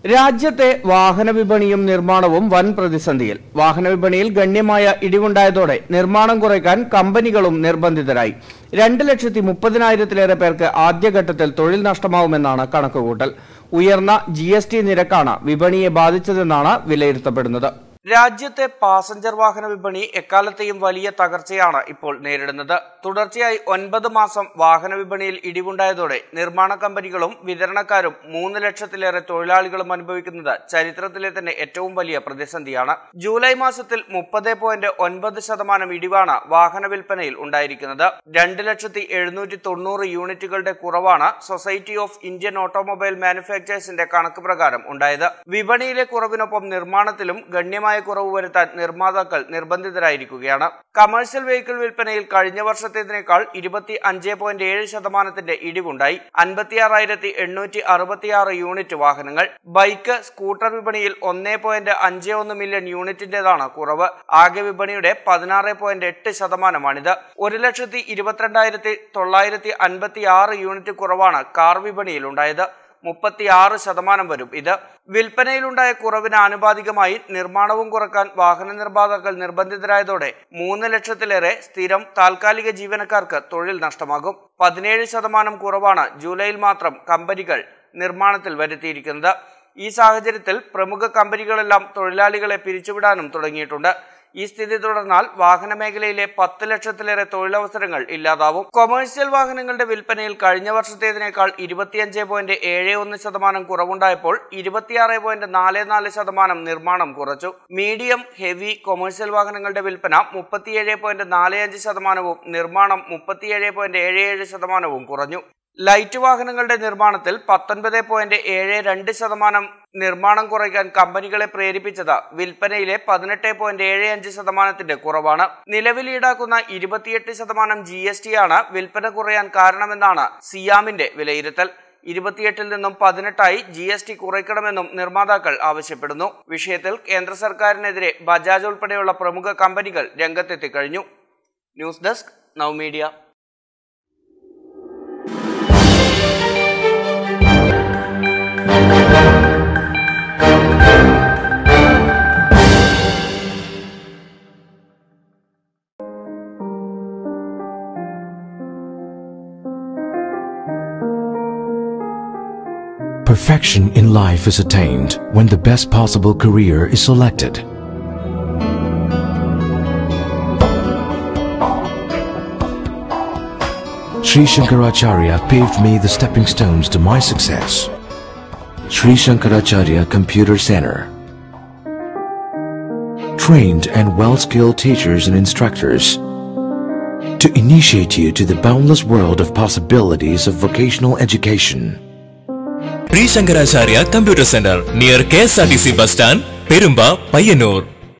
രാജ്യത്തെ വാഹന വിപണിയും നിർമ്മാണവും വൻ പ്രതിസന്ധിയിൽ വാഹന വിപണിയിൽ ഗണ്യമായ ഇടിവുണ്ടായതോടെ നിർമ്മാണം കുറയ്ക്കാൻ കമ്പനികളും നിർബന്ധിതരായി രണ്ട് ലക്ഷത്തി മുപ്പതിനായിരത്തിലേറെ പേർക്ക് ആദ്യഘട്ടത്തിൽ തൊഴിൽ നഷ്ടമാവുമെന്നാണ് കണക്കുകൂട്ടൽ ഉയർന്ന ജി നിരക്കാണ് വിപണിയെ ബാധിച്ചതെന്നാണ് വിലയിരുത്തപ്പെടുന്നത് രാജ്യത്തെ പാസഞ്ചർ വാഹന വിപണി എക്കാലത്തെയും വലിയ തകർച്ചയാണ് ഇപ്പോൾ നേരിടുന്നത് തുടർച്ചയായി ഒൻപത് മാസം വാഹന വിപണിയിൽ ഇടിവുണ്ടായതോടെ നിർമ്മാണ കമ്പനികളും വിതരണക്കാരും മൂന്ന് ലക്ഷത്തിലേറെ തൊഴിലാളികളും അനുഭവിക്കുന്നത് ചരിത്രത്തിലെ തന്നെ ഏറ്റവും വലിയ പ്രതിസന്ധിയാണ് ജൂലൈ മാസത്തിൽ മുപ്പത് പോയിന്റ് ഒൻപത് ശതമാനം ഇടിവാണ് വാഹന വിൽപ്പനയിൽ ഉണ്ടായിരിക്കുന്നത് രണ്ട് ലക്ഷത്തി എഴുന്നൂറ്റി തൊണ്ണൂറ് യൂണിറ്റുകളുടെ കുറവാണ് സൊസൈറ്റി ഓഫ് ഇന്ത്യൻ ഓട്ടോമൊബൈൽ മാനുഫാക്ചേഴ്സിന്റെ കണക്ക് പ്രകാരം ഉണ്ടായത് വിപണിയിലെ കുറവിനൊപ്പം നിർമ്മാണത്തിലും ഗണ്യമായ കുറവ് വരുത്താൻ നിർമ്മാതാക്കൾ നിർബന്ധിതരായിരിക്കുകയാണ് കമേഴ്ഷ്യൽ വെഹിക്കിൾ വിൽപ്പനയിൽ കഴിഞ്ഞ വർഷത്തേതിനേക്കാൾ ഇരുപത്തി അഞ്ച് പോയിന്റ് ഏഴ് ശതമാനത്തിന്റെ ഇടിവുണ്ടായി അൻപത്തിയാറായിരത്തി എണ്ണൂറ്റി അറുപത്തിയാറ് യൂണിറ്റ് വാഹനങ്ങൾ ബൈക്ക് സ്കൂട്ടർ വിപണിയിൽ ഒന്നേ പോയിന്റ് അഞ്ച് ഒന്ന് മില്യൺ യൂണിറ്റിന്റേതാണ് കുറവ് ആകെ വിപണിയുടെ പതിനാറ് പോയിന്റ് എട്ട് ശതമാനമാണിത് ഒരു ലക്ഷത്തി ഇരുപത്തിരണ്ടായിരത്തി തൊള്ളായിരത്തി അൻപത്തി ആറ് യൂണിറ്റ് കുറവാണ് കാർ വിപണിയിൽ ഉണ്ടായത് മുപ്പത്തിയാറ് ശതമാനം വരും ഇത് വിൽപ്പനയിലുണ്ടായ കുറവിന് ആനുപാതികമായി നിർമ്മാണവും കുറക്കാൻ വാഹന നിർമ്മാതാക്കൾ നിർബന്ധിതരായതോടെ മൂന്ന് ലക്ഷത്തിലേറെ സ്ഥിരം താൽക്കാലിക ജീവനക്കാർക്ക് തൊഴിൽ നഷ്ടമാകും പതിനേഴ് ശതമാനം കുറവാണ് ജൂലൈയിൽ മാത്രം കമ്പനികൾ നിർമ്മാണത്തിൽ വരുത്തിയിരിക്കുന്നത് ഈ സാഹചര്യത്തിൽ പ്രമുഖ കമ്പനികളെല്ലാം തൊഴിലാളികളെ പിരിച്ചുവിടാനും തുടങ്ങിയിട്ടുണ്ട് ഈ സ്ഥിതി തുടർന്നാൽ വാഹന മേഖലയിലെ പത്ത് ലക്ഷത്തിലേറെ തൊഴിലവസരങ്ങൾ ഇല്ലാതാവും കൊമേഴ്സ്യൽ വാഹനങ്ങളുടെ വിൽപ്പനയിൽ കഴിഞ്ഞ വർഷത്തേതിനേക്കാൾ ഇരുപത്തിയഞ്ച് പോയിന്റ് ഏഴ് ഒന്ന് ശതമാനം കുറവുണ്ടായപ്പോൾ ഇരുപത്തിയാറ് പോയിന്റ് നാല് നാല് ശതമാനം നിർമ്മാണം കുറച്ചു മീഡിയം ഹെവി കൊമേഴ്സ്യൽ വാഹനങ്ങളുടെ വിൽപ്പന മുപ്പത്തിയേഴ് പോയിന്റ് നാല് അഞ്ച് ശതമാനവും നിർമ്മാണം മുപ്പത്തിയേഴ് പോയിന്റ് ഏഴ് ഏഴ് ശതമാനവും കുറഞ്ഞു ലൈറ്റ് വാഹനങ്ങളുടെ നിർമ്മാണത്തിൽ പത്തൊൻപത് പോയിന്റ് ഏഴ് രണ്ട് ശതമാനം നിർമ്മാണം കുറയ്ക്കാൻ കമ്പനികളെ പ്രേരിപ്പിച്ചത് വിൽപ്പനയിലെ പതിനെട്ട് പോയിന്റ് ഏഴ് അഞ്ച് ശതമാനത്തിന്റെ കുറവാണ് നിലവിൽ ഈടാക്കുന്ന ഇരുപത്തിയെട്ട് ശതമാനം ജി എസ് ടി ആണ് വിൽപ്പന കുറയാൻ കാരണമെന്നാണ് സിയാമിന്റെ വിലയിരുത്തൽ ഇരുപത്തിയെട്ടിൽ നിന്നും പതിനെട്ടായി ജി എസ് ടി കുറയ്ക്കണമെന്നും നിർമ്മാതാക്കൾ ആവശ്യപ്പെടുന്നു വിഷയത്തിൽ കേന്ദ്ര സർക്കാരിനെതിരെ ബജാജ് ഉൾപ്പെടെയുള്ള പ്രമുഖ കമ്പനികൾ രംഗത്തെത്തി കഴിഞ്ഞു news desk Nava media Perfection in life is attained when the best possible career is selected. Sri Shankaracharya paved me the stepping stones to my success. Sri Shankaracharya Computer Center. Trained and well-skilled teachers and instructors to initiate you to the boundless world of possibilities of vocational education. Sri Shankaracharya computer centre near K S R T C bus stand Perumba Payyanur